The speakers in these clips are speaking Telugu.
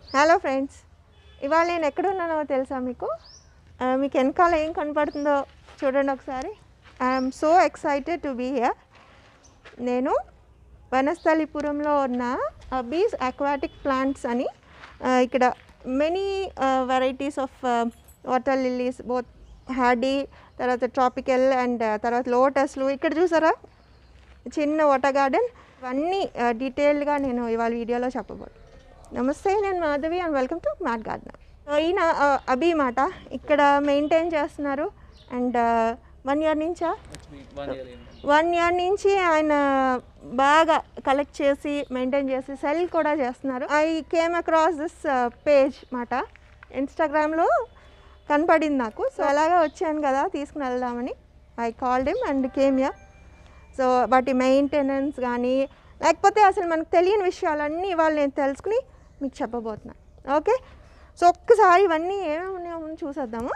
హలో ఫ్రెండ్స్ ఇవాళ నేను ఎక్కడ ఉన్నానో తెలుసా మీకు ఆ, మీకు వెనకాల ఏం కనపడుతుందో చూడండి ఒకసారి I'm so excited to be here నేను వనస్థలిపురంలో ఉన్న బీస్ అక్వాటిక్ ప్లాంట్స్ అని ఆ, ఇక్కడ many varieties of water lilies both hardy తర్వాత ట్రాపికల్ అండ్ తర్వాత లోటస్లు ఇక్కడ చూసారా చిన్న వాటర్ గార్డెన్ ఇవన్నీ డీటెయిల్డ్గా నేను ఇవాళ వీడియోలో చెప్పబోతున్నాను నమస్తే నేను మాధవి అండ్ వెల్కమ్ టు మ్యాట్ గార్డెన్ ఈయన ఆ, అభి మాట ఇక్కడ మెయింటైన్ చేస్తున్నారు అండ్ వన్ ఇయర్ నుంచా వన్ ఇయర్ నుంచి ఆయన బాగా కలెక్ట్ చేసి మెయింటైన్ చేసి సెల్ కూడా చేస్తున్నారు I came across this page మాట ఇన్స్టాగ్రామ్లో కనపడింది నాకు సో అలాగా వచ్చాను కదా తీసుకుని వెళ్దామని I called him and came యా సో వాటి మెయింటెనెన్స్ కానీ లేకపోతే అసలు మనకు తెలియని విషయాలన్నీ ఇవాళ నేను తెలుసుకుని మీకు చెప్పబోతున్నాను ఓకే సో ఒక్కసారి ఇవన్నీ ఏమేమి ఉన్నాయో ముందు చూసేద్దాము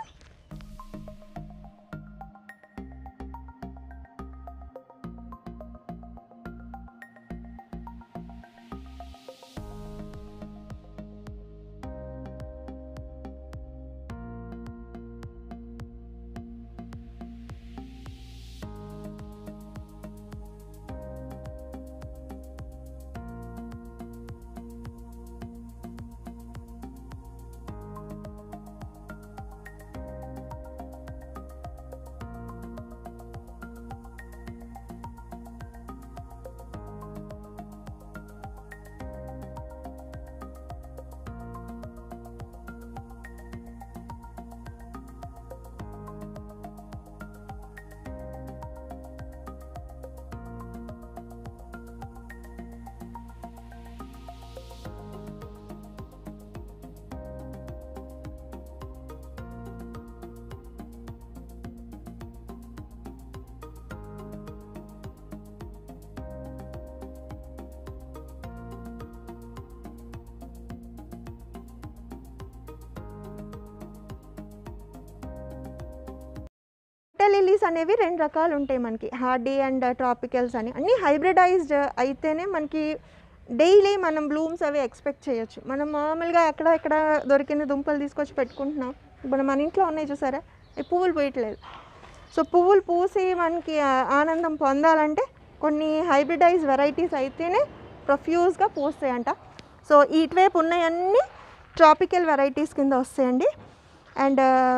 వాటర్ లిలీస్ అనేవి రెండు రకాలు ఉంటాయి మనకి హార్డీ అండ్ ట్రాపికల్స్ అని అన్నీ హైబ్రిడైజ్డ్ అయితేనే మనకి డైలీ మనం బ్లూమ్స్ అవి ఎక్స్పెక్ట్ చేయొచ్చు మనం మామూలుగా అక్కడ ఇక్కడ దొరికిన దుంపలు తీసుకొచ్చి పెట్టుకుంటున్నాం ఇప్పుడు మన ఇంట్లో ఉన్నాయి చూసారా ఈ పువ్వులు పోయట్లేదు సో పువ్వులు పూసి మనకి ఆ ఆనందం పొందాలంటే కొన్ని హైబ్రిడైజ్ వెరైటీస్ అయితేనే ప్రొఫ్యూజ్గా పూస్తాయంట సో ఇటువైపు ఉన్నాయన్నీ ట్రాపికల్ వెరైటీస్ కింద వస్తాయండి అండ్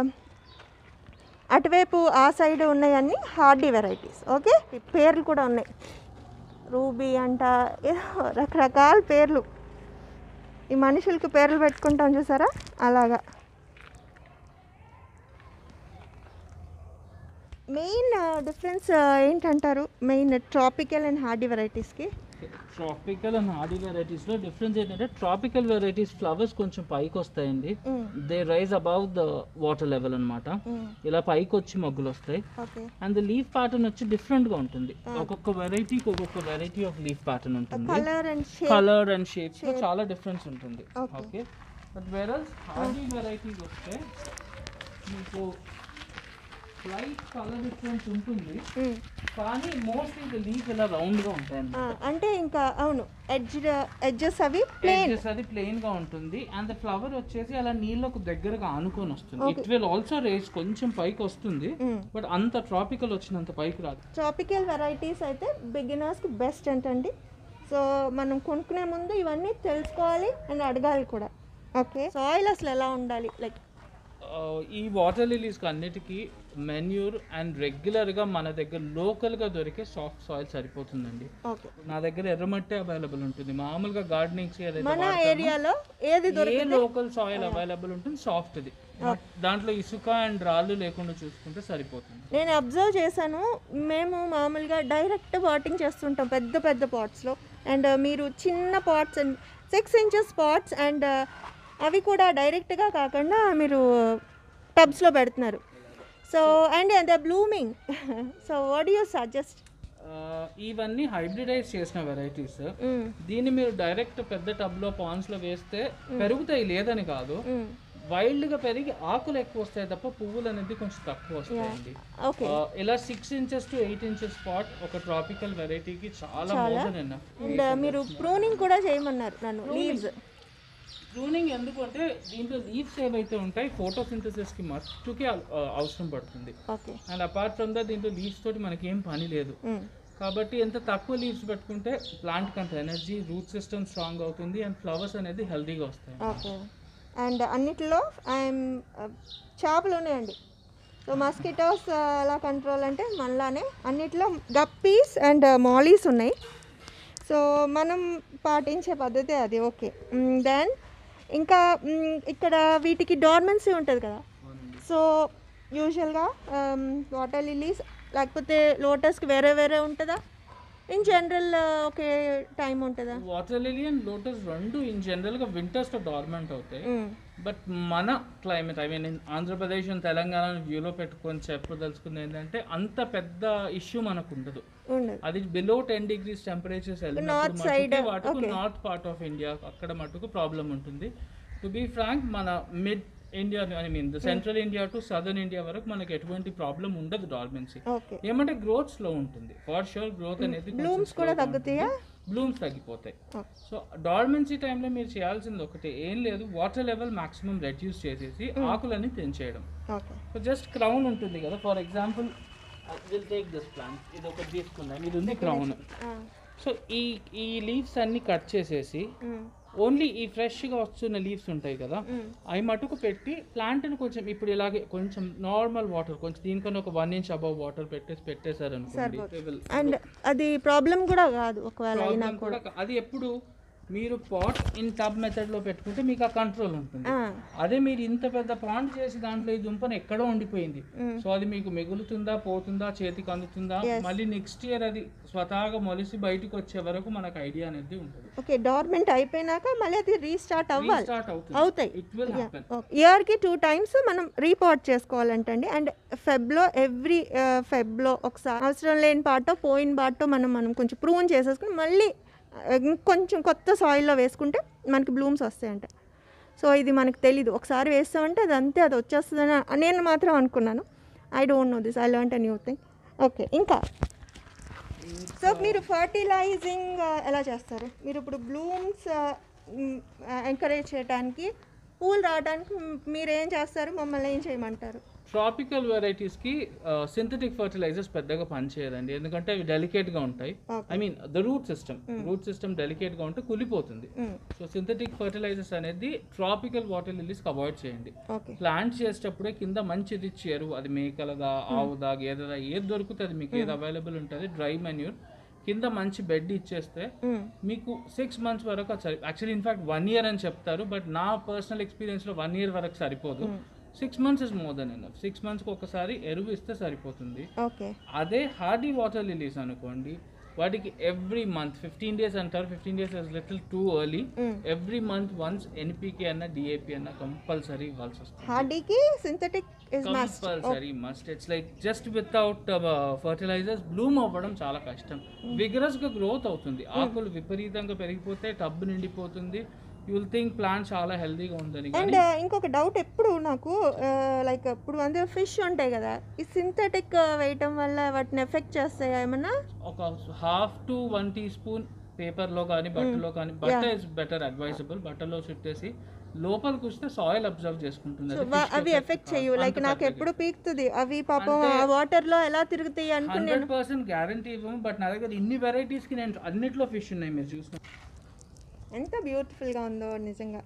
అటువైపు ఆ సైడ్ ఉన్నాయన్నీ హార్డీ వెరైటీస్ ఓకే ఈ పేర్లు కూడా ఉన్నాయి రూబీ అంట ఏదో రకరకాల పేర్లు ఈ మనుషులకి పేర్లు పెట్టుకుంటాం చూసారా అలాగా మెయిన్ డిఫరెన్స్ ఏంటంటారు మెయిన్ ట్రాపికల్ అండ్ హార్డీ వెరైటీస్కి ట్రాపికల్ అండ్ హార్డీ వెరైటీస్ లో డిఫరెన్స్ ఏంటంటే ట్రాపికల్ వెరైటీస్ ఫ్లవర్స్ కొంచెం పైకి వస్తాయండి they rise above the water level అన్నమాట ఇలా పైకి వచ్చి మొగ్గులు వస్తాయి okay and the leaf pattern వచ్చి డిఫరెంట్ గా ఉంటుంది ఒక్కొక్క వెరైటీకి ఒక్కొక్క వెరైటీ ఆఫ్ లీఫ్ ప్యాటర్న్ ఉంటుంది colour and shape colour and shape లో చాలా డిఫరెన్స్ ఉంటుంది Okay. ఓకే బట్ వెరల్స్ హార్డీ వెరైటీస్ వస్తే మీకు లైట్ కలర్ డిఫరెన్స్ ఉంటుంది కానీ మోస్ట్లీ ద లీఫ్ ఇలా రౌండ్ గా ఉంటాయండి అంటే ఇంకా అవును ఎడ్జ్ ఎడ్జెస్ అవి ప్లేన్ Edges అది ప్లెయిన్ గా ఉంటుంది అండ్ ద ఫ్లవర్ వచ్చేసి అలా నీళ్ళకు దగ్గరగా ఆనుకొని వస్తుంది ఇట్ విల్ ఆల్సో రేస్ కొంచెం పైకి వస్తుంది బట్ అంత ట్రాపికల్ వచ్చినంత పైకి రాదు ట్రాపికల్ వెరైటీస్ అయితే బిగినర్స్కి బెస్ట్ ఏంటండి సో మనం కొనుక్కునే ముందు ఇవన్నీ తెలుసుకోవాలి అండ్ అడగాలి కూడా ఓకే సాయిల్ అసలు ఎలా ఉండాలి లైక్ ఆ, ఈ వాటర్ లీలీస్ అన్నిటికీ మెన్యూర్ అండ్ రెగ్యులర్ గా మన దగ్గర లోకల్ గా దొరికే సాఫ్ట్ సాయిల్ సరిపోతుందండి ఓకే నా దగ్గర ఎర్రమట్టి అవైలబుల్ ఉంటుంది మామూలుగా గార్డెనింగ్స్ మన ఏరియాలో ఏది ఏ లోకల్ సాయిల్ అవైలబుల్ ఉంటుంది సాఫ్ట్ ఇది దాంట్లో ఇసుక అండ్ రాళ్ళు లేకుండా చూసుకుంటే సరిపోతుంది నేను అబ్జర్వ్ చేశాను మేము మామూలుగా డైరెక్ట్ పాటింగ్ చేస్తుంటాం పెద్ద పెద్ద పాట్స్లో అండ్ మీరు చిన్న pots and six inches pots and అవి కూడా డైరెక్ట్గా కాకుండా మీరు టబ్స్లో పెడుతున్నారు so and the blooming so what you suggest ఆ, ఇవన్నీ హైబ్రిడైజ్ చేసిన వెరైటీస్ దీన్ని మీరు డైరెక్ట్ పెద్ద టబ్ లో పాన్స్ లో వేస్తే పెరుగుతాయి లేదని కాదు వైల్డ్ గా పెరిగి ఆకులు ఎక్కువ వస్తాయి తప్ప పువ్వులు అనేది కొంచెం తక్కువ వస్తాయండి ఓకే ఆ, ఇలా six inches to eight inches spot ఒక ట్రాపికల్ వెరైటీకి చాలా మోడర్న్ ఎన్నఫ్ అండ్ మీరు ప్రూనింగ్ కూడా చేయమన్నారు నన్ను లీవ్స్ ప్రూనింగ్ ఎందుకంటే దీంట్లో లీవ్స్ ఏవైతే ఉంటాయి ఫోటోసింథసిస్కి మట్టుకే అవ- అవసరం పడుతుంది okay and apart from that దీంట్లో లీవ్స్ తోటి మనకి ఏం పని లేదు కాబట్టి ఎంత తక్కువ లీవ్స్ పెట్టుకుంటే ప్లాంట్కి అంత ఎనర్జీ రూట్ సిస్టమ్ స్ట్రాంగ్ అవుతుంది అండ్ ఫ్లవర్స్ అనేది హెల్దీగా వస్తాయి ఓకే అండ్ అన్నిటిలో ఐఎమ్ చేపలు ఉన్నాయండి సో మస్కిటోస్ ఎలా కంట్రోల్ అంటే మనలానే అన్నిట్లో గప్పీస్ అండ్ మాలీస్ ఉన్నాయి సో మనం పాటించే పద్ధతి అది ఓకే దెన్ ఇంకా మ్, ఇక్కడ వీటికి డార్మెన్సీ ఉంటుంది కదా సో యూజువల్గా వాటర్ లిలీస్ లేకపోతే లోటస్కి వేరే వేరే ఉంటుందా ఇన్ జనరల్ ఒకే టైం ఉంటుందా వాటర్ లిలీ అండ్ లోటస్ రెండు ఇన్ జనరల్గా వింటర్స్లో డార్మెంట్ అవుతాయి మ్, బట్ మన climate I mean Andhra Pradesh and Telangana వ్యూలో పెట్టుకొని చెప్పదలుచుకుంది ఏంటంటే అంత పెద్ద ఇష్యూ మనకు ఉండదు ఉండదు అది below ten degrees temperatures North side, వాటికి okay. North part of India అక్కడ మటుకు ప్రాబ్లం ఉంటుంది టు బీ ఫ్రాంక్ మన mid India I mean the central India to southern India వరకు మనకి ఎటువంటి ప్రాబ్లం ఉండదు డార్మెన్సీ ఓకే ఏమంటే గ్రోత్ స్లో ఉంటుంది ఫర్ షూర్ గ్రోత్ అనేది బ్లూమ్స్ కూడా తగ్గుతాయా బ్లూమ్స్ తగ్గిపోతాయి Okay. సో డార్మెన్సీ టైంలో మీరు చేయాల్సింది ఒకటి ఏం లేదు వాటర్ లెవెల్ మాక్సిమం రెడ్యూస్ చేసేసి ఆకులని తెంచేయడం ఓకే సో జస్ట్ క్రౌన్ ఉంటుంది కదా for example will take this plant ఇది ఒకటి తీసుకుందాం ఇది ఉంది క్రౌన్ సో ఈ ఈ లీవ్స్ అన్ని కట్ చేసేసి ఓన్లీ ఈ ఫ్రెష్గా వస్తున్న లీవ్స్ ఉంటాయి కదా అవి మటుకు పెట్టి ప్లాంట్ని కొంచెం ఇప్పుడు ఇలాగే కొంచెం నార్మల్ వాటర్ కొంచెం దీనికన్నా ఒక వన్ ఇంచ్ అబౌవ్ వాటర్ పెట్టేసి పెట్టేశారు అనుకోండి They will- అండ్ అది ప్రాబ్లం కూడా కాదు ఒకవేళ అయినా problem కూడా కా- అది ఎప్పుడు మీరు పాట్ ఇన్ టబ్ మెథడ్ లో పెట్టుకుంటే మీకు ఆ కంట్రోల్ ఉంటుంది ఆ, అదే మీరు ఇంత పెద్ద పాండ్ చేసి దాంట్లో ఈ దుంపను ఎక్కడో ఉండిపోయింది సో అది మీకు మిగులుతుందా పోతుందా చేతికి అందుతుందా మళ్ళీ నెక్స్ట్ ఇయర్ అది స్వతహాగా మొలిసి బయటకు వచ్చే వరకు మనకు ఐడియా అనేది ఉంటుంది ఓకే డోర్మెంట్ అయిపోయినాక మళ్ళీ అది రీస్టార్ట్ అవ్వాలి స్టార్ట్ అవుతుంది అవుతాయి ఇట్ విల్ హ్యాపెన్ ఇయర్కి టూ టైమ్స్ మనం రీపోర్ట్ చేసుకోవాలంటండి అండ్ ఫెబ్లో ఎవ్రీ ఫెబ్లో ఒకసారి అవసరం లేని పాటో పోయిన పాటో మనం మనం కొంచెం ప్రూన్ చేసేసుకుని మళ్ళీ ఆ, కొంచెం కొత్త సాయిల్లో వేసుకుంటే మనకి బ్లూమ్స్ వస్తాయంట సో ఇది మనకు తెలీదు ఒకసారి వేస్తామంటే అది అంతే అది వచ్చేస్తుందని నేను మాత్రం అనుకున్నాను I don't know this I learn a new thing okay ఇంకా సో మీరు ఫర్టిలైజింగ్ ఎలా చేస్తారు మీరు ఇప్పుడు బ్లూమ్స్ ఎంకరేజ్ చేయడానికి పూలు రావడానికి మ్, మీరు ఏం చేస్తారు మమ్మల్ని ఏం చేయమంటారు ట్రాపికల్ వెరైటీస్ కి సింథటిక్ ఫర్టిలైజర్స్ పెద్దగా పనిచేయదండి ఎందుకంటే అవి డెలికేట్ గా ఉంటాయి Okay. I mean the root system root system delicate గా ఉంటే కులిపోతుంది మ్, సో సింథటిక్ ఫర్టిలైజర్స్ అనేది ట్రాపికల్ వాటర్ లిల్లీస్కి అవాయిడ్ చేయండి ఓకే ప్లాంట్ చేసేటప్పుడే కింద మంచి రిచ్ ఎరువు అది మేకలదా ఆవుదా గేదెదా ఏది దొరుకుతుంది మీకు ఏది అవైలబుల్ ఉంటుంది డ్రై మెన్యూర్ కింద మంచి బెడ్ ఇచ్చేస్తే మ్, మీకు సిక్స్ మంత్స్ వరకు అది సరి యాక్చువల్లీ ఇన్ఫాక్ట్ వన్ ఇయర్ అని చెప్తారు బట్ నా పర్సనల్ ఎక్స్పీరియన్స్లో వన్ ఇయర్ వరకు సరిపోదు six months is more than enough six మంత్స్కి ఒకసారి ఎరువు ఇస్తే సరిపోతుంది ఓకే అదే హార్డీ వాటర్ లిలీస్ అనుకోండి వాటికి ఎవ్రీ మంత్ ఫిఫ్టీన్ డేస్ అంటారు fifteen days is little too early Mm. Every month once NPK అన్న డిఏపి అన్న కంపల్సరీ ఇవ్వాల్సి వస్తుంది హార్డీకి synthetic is must compulsory must it's like just without fertilisers bloom అవ్వడం చాలా కష్టం విగరస్ గా గ్రోత్ అవుతుంది ఆకులు విపరీతంగా పెరిగిపోతే టబ్ నిండిపోతుంది యూ విల్ థింక్ ప్లాంట్ చాలా హెల్దీగా ఉందని కానీ అండ్ ఇంకొక డౌట్ ఎప్పుడు నాకు లైక్ ఇప్పుడు అందరూ ఫిష్ ఉంటాయి కదా ఈ సింథటిక్ వేయటం వల్ల వాటిని ఎఫెక్ట్ చేస్తాయా ఏమన్నా ఒక half to one teaspoon పేపర్లో కానీ బట్టలో కానీ బట్ట ఇస్ బెటర్ అడ్వైజబుల్ బట్టలో చుట్టేసి లోపలికి వస్తే సాయిల్ అబ్జర్వ్ చేసుకుంటుంది సో అది fish అవి effect ఎఫెక్ట్ కాదు. చేయవు లైక్ అంత నాకు పెద్దగా. ఎప్పుడు పీకుతుంది అవి పాపం ఆ వాటర్ లో ఎలా తిరుగుతాయి అనుకుని హండ్రెడ్ పర్సెంట్ గ్యారంటీ ఇవ్వము బట్ నా దగ్గర ఇన్ని varieties కి నేను అన్నిట్లో ఫిష్ ఉన్నాయి మీరు చూసిన ఎంత beautiful గా ఉందో నిజంగా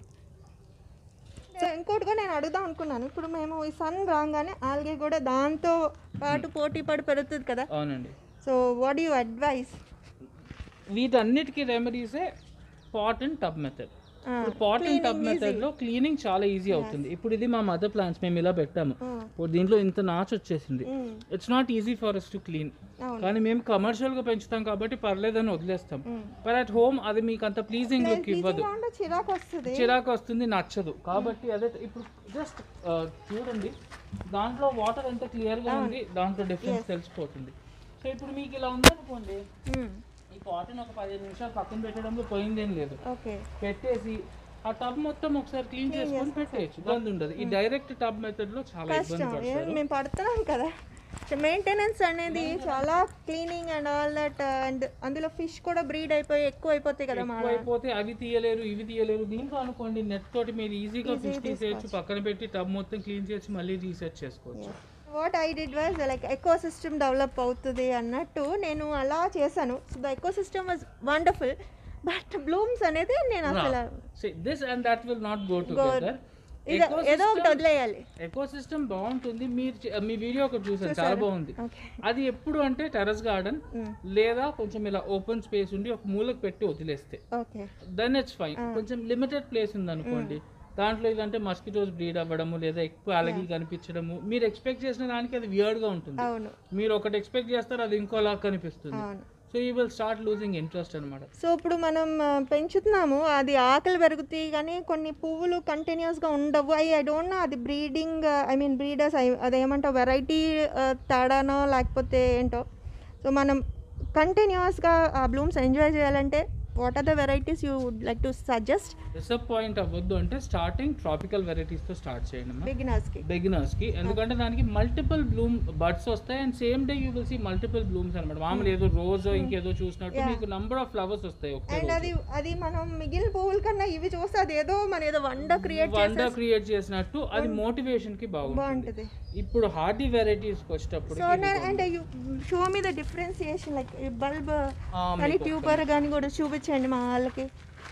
సో ఇంకోటి కూడా నేను అడుగుదాం అనుకున్నాను ఇప్పుడు మేము ఈ సన్ రాగానే ఆల్గే కూడా దాంతో పాటు పోటీ పడి పెరుగుతుంది కదా అవునండి సో వాట్ యూ అడ్వైస్ వీటన్నిటికీ రెమెడీసే పాట్ అండ్ టబ్ మెథడ్ ఇప్పుడు పాట్ అండ్ టబ్ మెథడ్ లో క్లీనింగ్ చాలా ఈజీ అవుతుంది ఇప్పుడు ఇది మా మదర్ ప్లాంట్స్ మేము ఇలా పెట్టాము ఇప్పుడు దీంట్లో ఇంత నాచు వచ్చేసింది it's not easy for us to clean అవును. కానీ మేము కమర్షియల్ గా పెంచుతాం కాబట్టి పర్లేదని వదిలేస్తాం బట్ అట్ హోమ్ అది మీకు అంత ప్లీజింగ్ లుక్ ఇవ్వదు చిరాకు వస్తుంది చిరాకు వస్తుంది నచ్చదు కాబట్టి అదే ఇప్పుడు జస్ట్ చూడండి దాంట్లో వాటర్ ఎంత క్లియర్ గా ఉంది దాంట్లో డిఫరెన్స్ తెలిసిపోతుంది సో ఇప్పుడు మీకు ఇలా ఉందనుకోండి ఈ పాటను ఒక పదిహేను నిమిషాలు పక్కన పెట్టడంలో పోయిందేం లేదు ఓకే పెట్టేసి ఆ టబ్ మొత్తం ఒకసారి క్లీన్ చేసుకొని పెట్టేయచ్చు ఇబ్బంది ఉండదు ఈ డైరెక్ట్ టబ్ మెథడ్ లో చాలా ఇబ్బంది కష్టం పడతారు ఏం మేము పడుతున్నాం కదా మెయింటెనెన్స్ అనేది చాలా cleaning and all that and అందులో ఫిష్ కూడా బ్రీడ్ అయిపోయి ఎక్కువ అయిపోతాయి కదా మా అయిపోతే అవి తీయలేరు ఇవి తీయలేరు దీంట్లో అనుకోండి నెట్ తోటి మీరు ఈజీగా ఫిష్ తీసేయచ్చు పక్కన పెట్టి టబ్ మొత్తం క్లీన్ చేసి మళ్ళీ రీసెర్చ్ చేసుకోవచ్చు what I did was like ecosystem develop అవుతుంది అన్నట్టు నేను అలా చేశాను so the ecosystem was wonderful but blooms అనేది నేను అసలు this and that will not go together ఇది ఏదో ఒకటి వదిలేయాలి ఎకో సిస్టమ్ బాగుంటుంది మీరు చే- మీ వీడియో ఒకటి చూసాను చాలా బాగుంది ఓకే అది ఎప్పుడు అంటే టెర్రస్ గార్డెన్ లేదా కొంచెం ఇలా ఓపెన్ స్పేస్ ఉండి ఒక మూలకు పెట్టి వదిలేస్తే ఓకే దెన్ ఇట్స్ ఫైన్ కొంచెం లిమిటెడ్ ప్లేస్ ఉంది అనుకోండి దాంట్లో ఇదంటే మస్కిటోస్ బ్రీడ్ అవ్వడము లేదా ఎక్కువ అలగి కనిపించడము మీరు ఎక్స్పెక్ట్ చేసిన దానికి అది వియర్డ్ గా ఉంటుంది అవును మీరు ఒకటి ఎక్స్పెక్ట్ చేస్తారు అది ఇంకోలా కనిపిస్తుంది అవును so you will start losing interest అనమాట సో ఇప్పుడు మనం ఆ, పెంచుతున్నాము అది ఆకలి పెరుగుతాయి కానీ కొన్ని పువ్వులు కంటిన్యూస్గా ఉండవు అవి ఐ డోంట్ నో అది బ్రీడింగ్ ఐ మీన్ బ్రీడర్స్ అదేమంటావు వెరైటీ తేడానో లేకపోతే ఏంటో సో మనం కంటిన్యూస్గా ఆ బ్లూమ్స్ ఎంజాయ్ చేయాలంటే what are the varieties you would like to suggest disappoint అవ్వద్దు అంటే స్టార్టింగ్ ట్రాపికల్ వెరైటీస్ తో స్టార్ట్ చేయండి అమ్మా బిగినర్స్కి బిగినర్స్ కి ఎందుకంటే దానికి మల్టిపుల్ బ్లూమ్ బర్డ్స్ వస్తాయి and same day you will see multiple blooms అనమాట మామూలు ఏదో రోజు ఇంకేదో చూసినట్టు మీకు నంబర్ ఆఫ్ ఫ్లవర్స్ వస్తాయి ఒకే అండ్ అది అది మనం మిగిలిన పువ్వుల కన్నా ఇవి చూస్తే అది ఏదో మన ఏదో వండ క్రియేట్ వండర్ క్రియేట్ చేసినట్టు అది మోటివేషన్ కి బాగుంటుంది బాగుంటుంది ఇప్పుడు హార్డీ వెరైటీస్ వచ్చేటప్పుడు so and you show me the differentiation like bulb ఆ, కానీ ట్యూబర్ కానీ కూడా చూపించండి మా వాళ్ళకి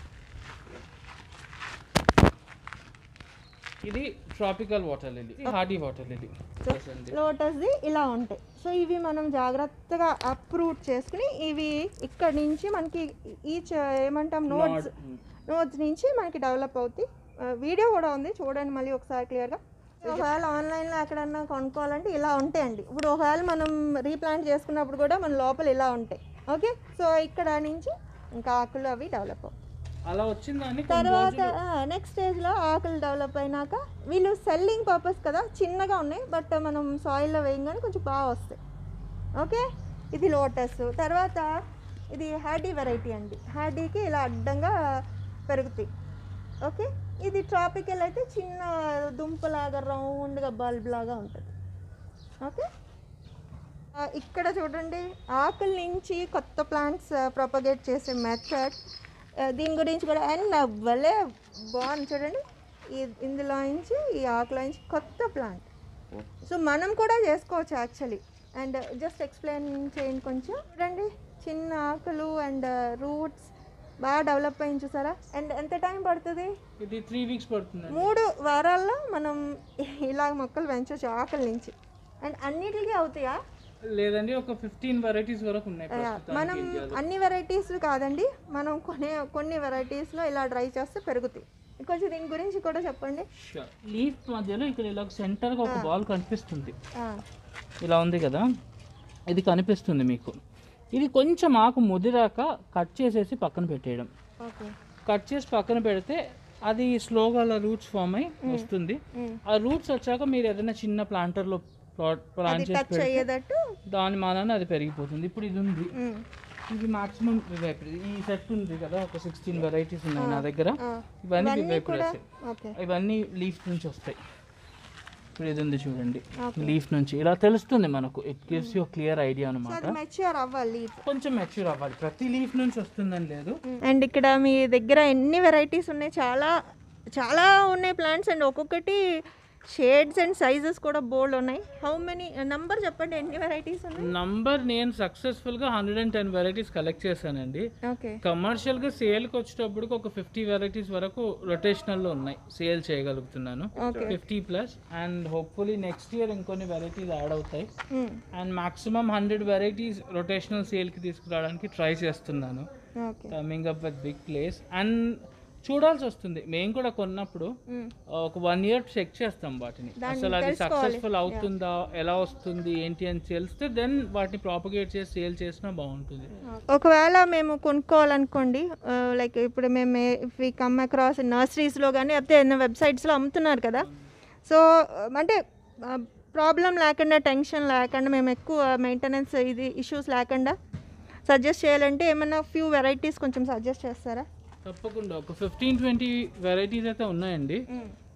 ఇది tropical water lily hardy water lily లోటస్ది ఇలా ఉంటాయి సో ఇవి మనం జాగ్రత్తగా అప్రూట్ చేసుకుని ఇవి ఇక్కడ నుంచి మనకి ఈచ్ ఏమంటాం నోట్స్ నోట్స్ నుంచి మనకి డెవలప్ అవుతాయి వీడియో కూడా ఉంది చూడండి మళ్ళీ ఒకసారి క్లియర్గా ఒకవేళ ఆన్లైన్లో ఎక్కడన్నా కొనుక్కోవాలంటే ఇలా ఉంటాయండి ఇప్పుడు ఒకవేళ మనం రీప్లాంట్ చేసుకున్నప్పుడు కూడా మన లోపల ఇలా ఉంటాయి ఓకే సో ఇక్కడ నుంచి ఇంకా ఆకులు అవి డెవలప్ అవుతాయి అలా వచ్చిందని తర్వాత నెక్స్ట్ స్టేజ్లో ఆకులు డెవలప్ అయినాక వీళ్ళు సెల్లింగ్ పర్పస్ కదా చిన్నగా ఉన్నాయి బట్ మనం సాయిల్లో వేయగానే కొంచెం బాగా వస్తాయి ఓకే ఇది లోటస్ తర్వాత ఇది హ్యాడీ వెరైటీ అండి హ్యాడీకి ఇలా అడ్డంగా పెరుగుతాయి ఓకే ఇది ట్రాపికల్ అయితే చిన్న దుంపలాగా రౌండ్గా బల్బ్ లాగా ఉంటుంది ఓకే ఆ, ఇక్కడ చూడండి ఆకుల నుంచి కొత్త ప్లాంట్స్ ప్రొపగేట్ చేసే మెథడ్ దీని గురించి కూడా అండ్ భలే బాగుంది చూడండి ఈ ఇందులో నుంచి ఈ ఆకులో నుంచి కొత్త ప్లాంట్ సో మనం కూడా చేసుకోవచ్చు యాక్చువల్లీ అండ్ జస్ట్ ఎక్స్ప్లెయిన్ చేయండి కొంచెం చూడండి చిన్న ఆకులు అండ్ రూట్స్ బాగా డెవలప్ అయింది చూసారా అండ్ ఎంత టైం పడుతుంది ఇది త్రీ వీక్స్ పడుతుంది మూడు వారాల్లో మనం ఇలా మొక్కలు పెంచవచ్చు ఆకుల నుంచి అండ్ అన్నిటికీ అవుతాయా లేదండి ఒక ఫిఫ్టీన్ వెరైటీస్ వరకు ఉన్నాయి మనం అన్ని వెరైటీస్ కాదండి మనం కొనే కొన్ని వెరైటీస్లో ఇలా డ్రై చేస్తే పెరుగుతాయి కొంచెం దీని గురించి కూడా చెప్పండి లీఫ్ మధ్యలో ఇక్కడ ఇలా సెంటర్ గా ఒక బాల్ కనిపిస్తుంది ఆ, ఇలా ఉంది కదా ఇది కనిపిస్తుంది మీకు ఇది కొంచెం ఆకు ముదిరాక కట్ చేసేసి పక్కన పెట్టేయడం ఓకే కట్ చేసి పక్కన పెడితే అది స్లోగా అలా రూట్స్ ఫామ్ అయి వస్తుంది మ్మ్. ఆ రూట్స్ వచ్చాక మీరు ఏదైనా చిన్న ప్లాంటర్లో ప్లాట్ ప్లాంట్ చేసి టచ్ అయ్యేటట్టు దాని మానాన అది పెరిగిపోతుంది ఇప్పుడు ఇది ఉంది ఉమ్, ఇది మాక్సిమం ఈ సెట్ ఉంది కదా ఒక సిక్స్టీన్ వెరైటీస్ ఉన్నాయి నా దగ్గర ఆ, ఇవన్నీ ఇవన్నీ కూడా వివేపులసే ఓకే ఇవన్నీ లీఫ్ నుంచి వస్తాయి ఇప్పుడు ఇది ఉంది చూడండి లీఫ్ నుంచి ఇలా తెలుస్తుంది మనకు it gives you clear idea so అనమాట అది మెచ్యూర్ అవ్వాలి కొంచెం మెచ్యూర్ అవ్వాలి ప్రతి లీఫ్ నుంచి వస్తుందని లేదు అండ్ ఇక్కడ మీ దగ్గర ఎన్ని వెరైటీస్ ఉన్నాయి చాలా చాలా ఉన్నాయి ప్లాంట్స్ అండ్ ఒక్కొక్కటి షేడ్స్ అండ్ సైజెస్ కూడా బోల్డ్ ఉన్నాయి హౌ మెనీ నంబర్ చెప్పండి ఎన్ని వెరైటీస్ ఉన్నాయి నంబర్ నేను సక్సెస్ఫుల్గా hundred and ten varieties collect చేశానండి ఓకే కమర్షియల్గా సేల్కి వచ్చేటప్పటికి ఒక ఫిఫ్టీ వెరైటీస్ వరకు రొటేషనల్లో ఉన్నాయి సేల్ చేయగలుగుతున్నాను okay fifty plus and hopefully next year ఇంకొన్ని వెరైటీస్ యాడ్ అవుతాయి and maximum hundred varieties rotational సేల్కి తీసుకురావడానికి ట్రై చేస్తున్నాను okay coming up with big place and చూడాల్సి వస్తుంది మేము కూడా కొన్నప్పుడు ఒక వన్ ఇయర్ చెక్ చేస్తాం వాటిని అసలు అది సక్సెస్ఫుల్ అవుతుందా ఎలా వస్తుంది ఏంటి అని తెలిస్తే దెన్ వాటిని ప్రాపగేట్ చేసి సేల్ చేసినా బాగుంటుంది ఒకవేళ మేము కొనుక్కోవాలనుకోండి లైక్ ఇప్పుడు మేము ఇఫ్ వి కమ్ అక్రాస్ నర్సరీస్లో కానీ లేకపోతే ఏదైనా వెబ్సైట్స్లో అమ్ముతున్నారు కదా సో అంటే ప్రాబ్లం లేకుండా టెన్షన్ లేకుండా మేము ఎక్కువ మెయింటెనెన్స్ ఇది ఇష్యూస్ లేకుండా సజెస్ట్ చేయాలంటే ఏమన్నా ఫ్యూ వెరైటీస్ కొంచెం సజెస్ట్ చేస్తారా తప్పకుండా ఒక ఫిఫ్టీన్ ట్వంటీ వెరైటీస్ అయితే ఉన్నాయండి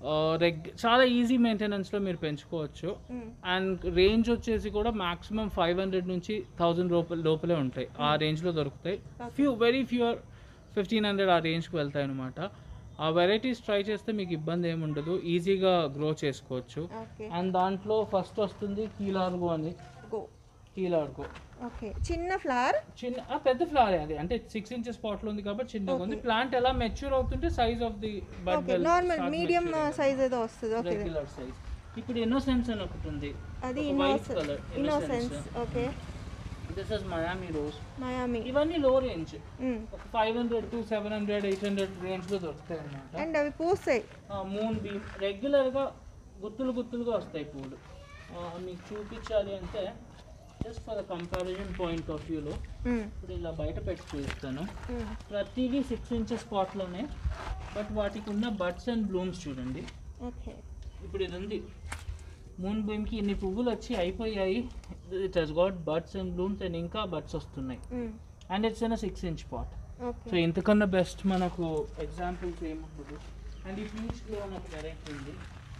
రెగ్ చాలా ఈజీ మెయింటెనెన్స్లో మీరు పెంచుకోవచ్చు అండ్ రేంజ్ వచ్చేసి కూడా మాక్సిమం ఫైవ్ హండ్రెడ్ నుంచి థౌజండ్ లోపల లోపలే ఉంటాయి ఆ రేంజ్లో దొరుకుతాయి few very fewer fifteen hundred ఆ రేంజ్కి వెళ్తాయి అనమాట ఆ వెరైటీస్ ట్రై చేస్తే మీకు ఇబ్బంది ఏమి ఉండదు ఈజీగా గ్రో చేసుకోవచ్చు ఓకే అండ్ దాంట్లో ఫస్ట్ వస్తుంది కీలార్గో అని గో కీలార్గో ఓకే చిన్న ఫ్లవర్ చిన్న ఆ, పెద్ద ఫ్లవర్ అది అంటే సిక్స్ ఇంచెస్ పాట్లో ఉంది కాబట్టి చిన్నగా ఉంది ప్లాంట్ ఎలా మెచ్యూర్ అవుతుంటే size of the bud okay normal medium size ఏదో వస్తుంది ఓకే రెగ్యులర్ సైజ్ ఇప్పుడు ఇన్నోసెన్స్ అని ఒకటి ఉంది అది white Innocence colour Innocence okay this is Miami rose Miami ఇవన్నీ లో రేంజ్ ఒక five hundred to seven hundred eight hundred range లో దొరుకుతాయి అన్నమాట అండ్ అవి పూస్తాయి మూన్ బీమ్ రెగ్యులర్ గా గుత్తులు గుత్తులుగా వస్తాయి పూలు ఆ, మీకు చూపించాలి అంటే just for the comparison point of వ్యూలో మ్మ్. ఇప్పుడు ఇలా బయట పెట్టి చూపిస్తాను మ్మ్. ప్రతిదీ సిక్స్ ఇంచెస్ స్పాట్లోనే బట్ వాటికి ఉన్న బడ్స్ అండ్ బ్లూమ్స్ చూడండి ఓకే ఇప్పుడు ఇది ఉంది మూన్ బీమ్కి ఇన్ని పువ్వులు వచ్చి అయిపోయాయి it has got buds and blooms and ఇంకా బడ్స్ వస్తున్నాయి hmm. And it's in six inch pot okay so ఇంతకన్నా బెస్ట్ మనకు ఎగ్జాంపుల్స్ ఏముండదు అండ్ ఈ పీచ్లో నాకు వెరైటీ ఉంది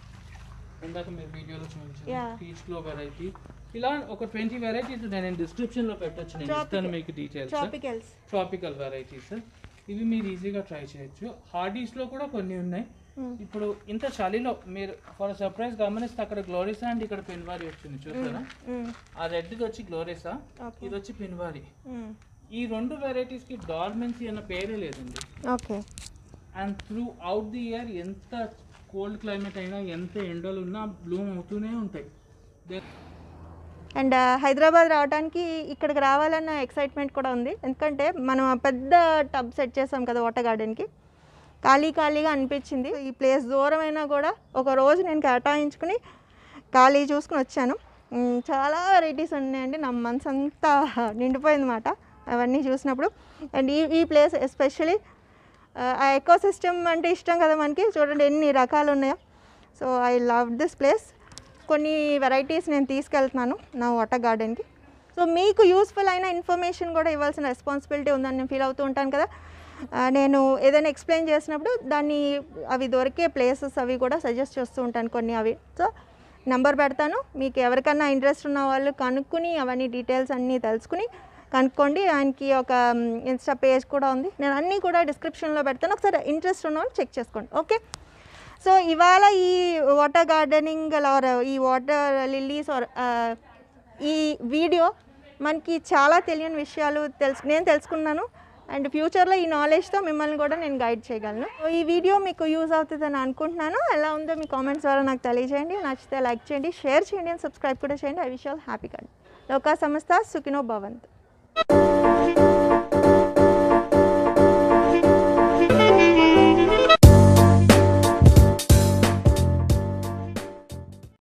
ఇందాక మీరు వీడియోలో చూపించాను Yeah. పీచ్లో వెరైటీ ఇలా ఒక ట్వంటీ వెరైటీస్ నేను డిస్క్రిప్షన్లో పెట్టొచ్చు నేను Tropical. ఇస్తాను మీకు డీటెయిల్స్ ట్రాపికల్స్ ట్రాపికల్ వెరైటీస్ ఇవి మీరు ఈజీగా ట్రై చేయొచ్చు హార్డీస్లో కూడా కొన్ని ఉన్నాయి ఇప్పుడు ఇంత చలిలో మీరు ఫర్ సర్ప్రైజ్ గమనిస్తే అక్కడ గ్లోరిసా అండ్ ఇక్కడ పెన్వారి వచ్చింది చూసారా ఆ రెడ్ది వచ్చి గ్లోరిసా ఓకే ఇది వచ్చి పెన్వారి ఈ రెండు వెరైటీస్కి డార్మెన్సీ అన్న పేరే లేదండి okay and throughout the year ఎంత కోల్డ్ క్లైమేట్ అయినా ఎంత ఎండలు ఉన్నా బ్లూమ్ అవుతూనే ఉంటాయి They- అండ్ హైదరాబాద్ రావడానికి ఇక్కడికి రావాలన్న ఎక్సైట్మెంట్ కూడా ఉంది ఎందుకంటే మనం ఆ పెద్ద టబ్ సెట్ చేసాం కదా వాటర్ గార్డెన్కి ఖాళీ ఖాళీగా అనిపించింది ఈ ప్లేస్ దూరమైనా కూడా ఒక రోజు నేను కేటాయించుకుని ఖాళీ చూసుకుని వచ్చాను మ్, చాలా వెరైటీస్ ఉన్నాయండి నా మనసు అంతా నిండిపోయింది మాట అవన్నీ చూసినప్పుడు అండ్ ఈ ఈ ప్లేస్ ఎస్పెషలీ ఆ ఎకో సిస్టమ్ అంటే ఇష్టం కదా మనకి చూడండి ఎన్ని రకాలు ఉన్నాయో so I love this place కొన్ని వెరైటీస్ నేను తీసుకెళ్తున్నాను నా వాటర్ గార్డెన్కి సో మీకు యూస్ఫుల్ అయిన ఇన్ఫర్మేషన్ కూడా ఇవ్వాల్సిన రెస్పాన్సిబిలిటీ ఉందని నేను ఫీల్ అవుతూ ఉంటాను కదా ఆ, నేను ఏదైనా ఎక్స్ప్లెయిన్ చేసినప్పుడు దాన్ని అవి దొరికే ప్లేసెస్ అవి కూడా సజెస్ట్ చేస్తూ ఉంటాను కొన్ని అవి సో నెంబర్ పెడతాను మీకు ఎవరికన్నా ఇంట్రెస్ట్ ఉన్న వాళ్ళు కనుక్కుని అవన్నీ డీటెయిల్స్ అన్నీ తెలుసుకుని కనుక్కోండి ఆయనకి ఒక ఇన్స్టా పేజ్ కూడా ఉంది నేను అన్నీ కూడా డిస్క్రిప్షన్లో పెడతాను ఒకసారి ఇంట్రెస్ట్ ఉన్న వాళ్ళు చెక్ చేసుకోండి ఓకే సో ఇవాళ ఈ వాటర్ గార్డెనింగ్ ఆర్ ఈ వాటర్ లిల్లీస్ ఆర్ ఈ వీడియో మనకి చాలా తెలియని విషయాలు తెలుసు నేను తెలుసుకున్నాను అండ్ ఫ్యూచర్లో ఈ నాలెడ్జ్తో మిమ్మల్ని కూడా నేను గైడ్ చేయగలను సో ఈ వీడియో మీకు యూజ్ అవుతుందని అనుకుంటున్నాను ఎలా ఉందో మీ కామెంట్స్ ద్వారా నాకు తెలియజేయండి నచ్చితే లైక్ చేయండి షేర్ చేయండి అండ్ సబ్స్క్రైబ్ కూడా చేయండి I wish all happy garden లోకా సంస్థ సుఖినో భవంత్